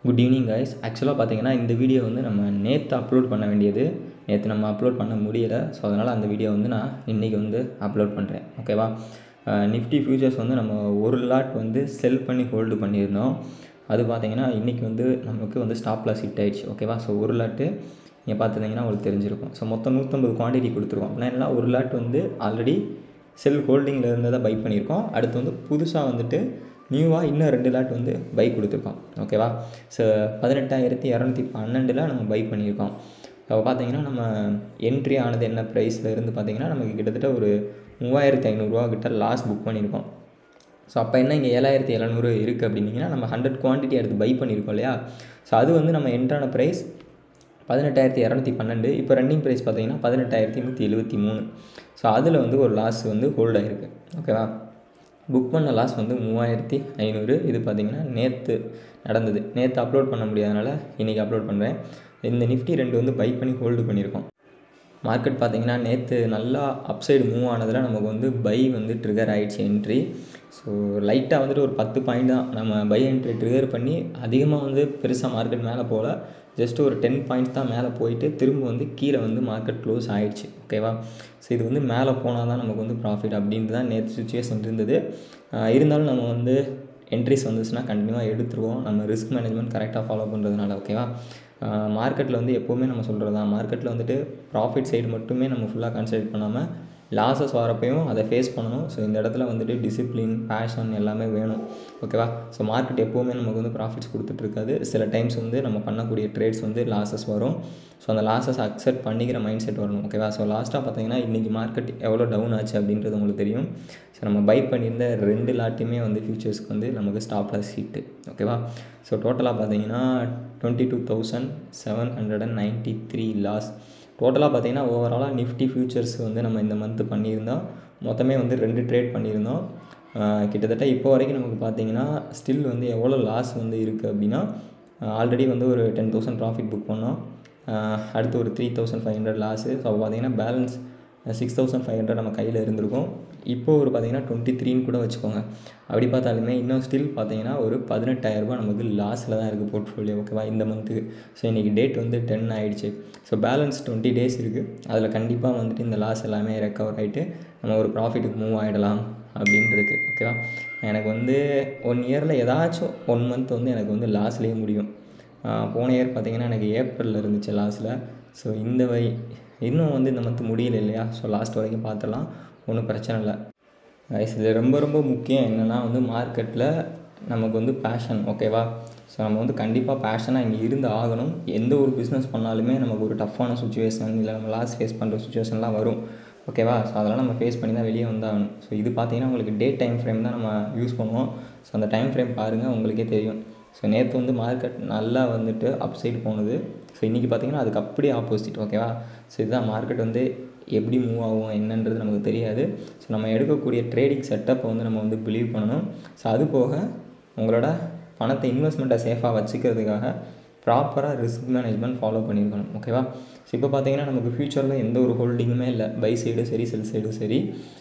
good evening guys ஆக்சுவலாக பார்த்தீங்கன்னா இந்த வீடியோ வந்து நம்ம நேற்று அப்லோட் பண்ண வேண்டியது நேற்று நம்ம அப்லோட் பண்ண முடியலை ஸோ அதனால் அந்த வீடியோ வந்து நான் இன்றைக்கி வந்து அப்லோட் பண்ணுறேன் ஓகேவா நிஃப்டி ஃபியூச்சர்ஸ் வந்து நம்ம ஒரு லாட் வந்து செல் பண்ணி ஹோல்டு பண்ணியிருந்தோம் அது பார்த்தீங்கன்னா இன்றைக்கி வந்து நமக்கு வந்து ஸ்டாப் லாஸ் ஹிட் ஆயிடுச்சு ஓகேவா ஸோ ஒரு லாட்டு நீங்கள் பார்த்துருந்தீங்கன்னா உங்களுக்கு தெரிஞ்சிருக்கும் ஸோ மொத்தம் நூற்றம்பது குவான்டிட்டி கொடுத்துருக்கோம் அப்படின்னா என்னன்னா ஒரு லாட் வந்து ஆல்ரெடி செல் ஹோல்டிங்கில் இருந்ததை பை பண்ணியிருக்கோம் அடுத்து வந்து புதுசாக வந்துட்டு நியூவாக இன்னும் ரெண்டு லாட் வந்து பை கொடுத்துருக்கோம் ஓகேவா ஸோ பதினெட்டாயிரத்தி இரநூத்தி பன்னெண்டில் நம்ம பை பண்ணியிருக்கோம் ஸோ பார்த்தீங்கன்னா நம்ம என்ட்ரி ஆனது என்ன ப்ரைஸில் இருந்து பார்த்தீங்கன்னா நமக்கு கிட்டத்தட்ட ஒரு மூவாயிரத்தி ஐநூறுரூவா கிட்ட லாஸ் புக் பண்ணியிருக்கோம் ஸோ அப்போ என்ன இங்கே ஏழாயிரத்தி எழுநூறு இருக்குது அப்படின்னீங்கன்னா நம்ம ஹண்ட்ரட் குவான்டிட்டி எடுத்து பை பண்ணியிருக்கோம் இல்லையா ஸோ அது வந்து நம்ம என்ட்ரான ப்ரைஸ் பதினெட்டாயிரத்தி இரநூத்தி பன்னெண்டு இப்போ ரன்னிங் ப்ரைஸ் பார்த்தீங்கன்னா பதினெட்டாயிரத்தி நூற்றி எழுபத்தி மூணு ஸோ அதில் வந்து ஒரு லாஸ் வந்து ஹோல்ட் ஆகிருக்கு ஓகேவா புக் பண்ண லாஸ் வந்து மூவாயிரத்தி ஐநூறு இது பார்த்திங்கன்னா நேற்று நடந்தது நேற்று அப்லோட் பண்ண முடியாதனால இன்றைக்கி அப்லோட் பண்ணுறேன் இந்த நிஃப்டி ரெண்டு வந்து பை பண்ணி ஹோல்டு பண்ணியிருக்கோம் மார்க்கெட் பார்த்திங்கன்னா நேற்று நல்லா அப்சைடு மூவ் ஆனதில் நமக்கு வந்து பை வந்து ட்ரிகர் ஆகிடுச்சு என்ட்ரி ஸோ லைட்டாக வந்துட்டு ஒரு பத்து பாயிண்ட் தான் நம்ம பை என்ட்ரி ட்ரிகர் பண்ணி அதிகமாக வந்து பெருசாக மார்க்கெட் மேலே போகல ஜஸ்ட் ஒரு டென் பாயிண்ட்ஸ் தான் மேலே போயிட்டு திரும்ப வந்து கீழே வந்து மார்க்கெட் க்ளோஸ் ஆகிடுச்சு ஓகேவா ஸோ இது வந்து மேலே போனால் தான் நமக்கு வந்து ப்ராஃபிட் அப்படின்ட்டு தான் நேற்று சுச்சுவேஷன் இருந்தது இருந்தாலும் நம்ம வந்து என்ட்ரிஸ் வந்துச்சுன்னா கண்டினியூவாக எடுத்துருவோம் நம்ம ரிஸ்க் மேனேஜ்மெண்ட் கரெக்டாக ஃபாலோ பண்ணுறதுனால ஓகேவா மார்க்கெட்டில் வந்து எப்போவுமே நம்ம சொல்கிறது தான் மார்க்கெட்டில் வந்துட்டு ப்ராஃபிட் சைடு மட்டுமே நம்ம ஃபுல்லாக கன்சிடர் பண்ணாமல் லாஸஸ் வரப்பையும் அதை ஃபேஸ் பண்ணணும் ஸோ இந்த இடத்துல வந்துட்டு டிசிப்ளின் பேஷன் எல்லாமே வேணும் ஓகேவா ஸோ மார்க்கெட் எப்போவுமே நமக்கு வந்து ப்ராஃபிட்ஸ் கொடுத்துட்ருக்காது சில டைம்ஸ் வந்து நம்ம பண்ணக்கூடிய ட்ரேட்ஸ் வந்து லாஸஸ் வரும் ஸோ அந்த லாஸஸ் அக்செப்ட் பண்ணிக்கிற மைண்ட் செட் வரணும் ஓகேவா ஸோ லாஸ்ட்டாக பார்த்தீங்கன்னா இன்றைக்கி மார்க்கெட் எவ்வளோ டவுன் ஆச்சு அப்படின்றது உங்களுக்கு தெரியும் ஸோ நம்ம பை பண்ணியிருந்த ரெண்டு லாட்டையுமே வந்து ஃபியூச்சர்ஸ்க்கு வந்து நமக்கு ஸ்டாப் லாஸ் ஹீட்டு ஓகேவா ஸோ டோட்டலாக பார்த்தீங்கன்னா twenty two thousand seven hundred and ninety three loss டோட்டலாக பார்த்தீங்கன்னா ஓவராலாக நிஃப்டி ஃபியூச்சர்ஸ் வந்து நம்ம இந்த மந்த்து பண்ணியிருந்தோம் மொத்தமே வந்து ரெண்டு ட்ரேட் பண்ணியிருந்தோம் கிட்டத்தட்ட இப்போ வரைக்கும் நமக்கு பார்த்தீங்கன்னா ஸ்டில் வந்து எவ்வளோ லாஸ் வந்து இருக்குது அப்படின்னா ஆல்ரெடி வந்து ஒரு டென் தௌசண்ட் ப்ராஃபிட் புக் பண்ணோம் அடுத்து ஒரு three thousand five hundred loss so பார்த்தீங்கன்னா balance six thousand five hundred நம்ம கையில் இருந்திருக்கும் இப்போ ஒரு பார்த்தீங்கன்னா டுவெண்ட்டி த்ரீன்னு கூட வச்சுக்கோங்க அப்படி பார்த்தாலுமே இன்னும் ஸ்டில் பார்த்தீங்கன்னா ஒரு பதினெட்டாயிரரூபா நமக்கு லாஸில் தான் இருக்குது போர்ட்ஃபோலியோ ஓகேவா இந்த மந்த்துக்கு ஸோ இன்றைக்கி டேட் வந்து டென் ஆகிடுச்சு ஸோ பேலன்ஸ் டுவெண்ட்டி டேஸ் இருக்குது அதில் கண்டிப்பாக வந்துட்டு இந்த லாஸ் எல்லாமே ரெக்கவர் ஆகிட்டு நம்ம ஒரு ப்ராஃபிட்டுக்கு மூவ் ஆகிடலாம் அப்படின்னு இருக்குது ஓகேவா எனக்கு வந்து ஒன் இயரில் ஏதாச்சும் ஒன் மந்த் வந்து எனக்கு வந்து லாஸ்லேயே முடியும் போன இயர் பார்த்திங்கன்னா எனக்கு ஏப்ரலில் இருந்துச்சு லாஸில் ஸோ இந்த வை இன்னும் வந்து இந்த மந்த் முடியல இல்லையா ஸோ லாஸ்ட் வரைக்கும் பார்த்துடலாம் ஒன்றும் பிரச்சனை இல்லை கைஸ் இது ரொம்ப ரொம்ப முக்கியம் என்னென்னா வந்து மார்க்கெட்டில் நமக்கு வந்து பேஷன் ஓகேவா ஸோ நம்ம வந்து கண்டிப்பாக பேஷனாக இங்கே இருந்து ஆகணும் எந்த ஒரு பிஸ்னஸ் பண்ணாலுமே நமக்கு ஒரு டஃப்பான சுச்சுவேஷன் இல்லை நம்ம லாஸ் ஃபேஸ் பண்ணுற சுச்சுவேஷன்லாம் வரும் ஓகேவா ஸோ அதெல்லாம் நம்ம ஃபேஸ் பண்ணி தான் வெளியே வந்தாகணும் ஸோ இது பார்த்தீங்கன்னா உங்களுக்கு டே டைம் ஃப்ரேம் தான் நம்ம யூஸ் பண்ணுவோம் ஸோ அந்த டைம் ஃப்ரேம் பாருங்கள் உங்களுக்கே தெரியும் ஸோ நேற்று வந்து மார்க்கெட் நல்லா வந்துட்டு அப் சைடு போனது ஸோ இன்றைக்கி பார்த்தீங்கன்னா அதுக்கு அப்படியே ஆப்போசிட் ஓகேவா ஸோ இதுதான் மார்க்கெட் வந்து எப்படி மூவ் ஆகும் என்னன்றது நமக்கு தெரியாது ஸோ நம்ம எடுக்கக்கூடிய ட்ரேடிங் செட்டப்பை வந்து நம்ம வந்து பிலீவ் பண்ணணும் ஸோ அது போக உங்களோட பணத்தை இன்வெஸ்ட்மெண்ட்டை சேஃபாக வச்சுக்கிறதுக்காக ப்ராப்பராக ரிஸ்க் மேனேஜ்மெண்ட் ஃபாலோ பண்ணியிருக்கணும் ஓகேவா ஸோ இப்போ பார்த்தீங்கன்னா நமக்கு ஃப்யூச்சரில் எந்த ஒரு ஹோல்டிங்குமே இல்லை பை சைடும் சரி செல் சைடும் சரி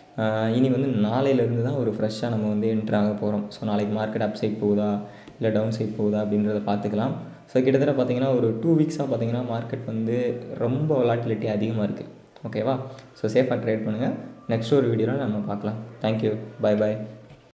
இனி வந்து நாளையிலேருந்து தான் ஒரு ஃப்ரெஷ்ஷாக நம்ம வந்து என்ட்ரு ஆக போகிறோம் ஸோ நாளைக்கு மார்க்கெட் அப் சைட் போகுதா இல்லை டவுன் சைட் போகுதா அப்படின்றத பார்த்துக்கலாம் ஸோ கிட்டத்தட்ட பார்த்தீங்கன்னா ஒரு டூ வீக்ஸாக பார்த்தீங்கன்னா மார்க்கெட் வந்து ரொம்ப வலாட்டிலிட்டி அதிகமாக இருக்குது ஓகேவா ஸோ சேஃபாக ட்ரேட் பண்ணுங்கள் நெக்ஸ்ட் ஒரு வீடியோவில் நம்ம பார்க்கலாம் தேங்க்யூ பை பாய்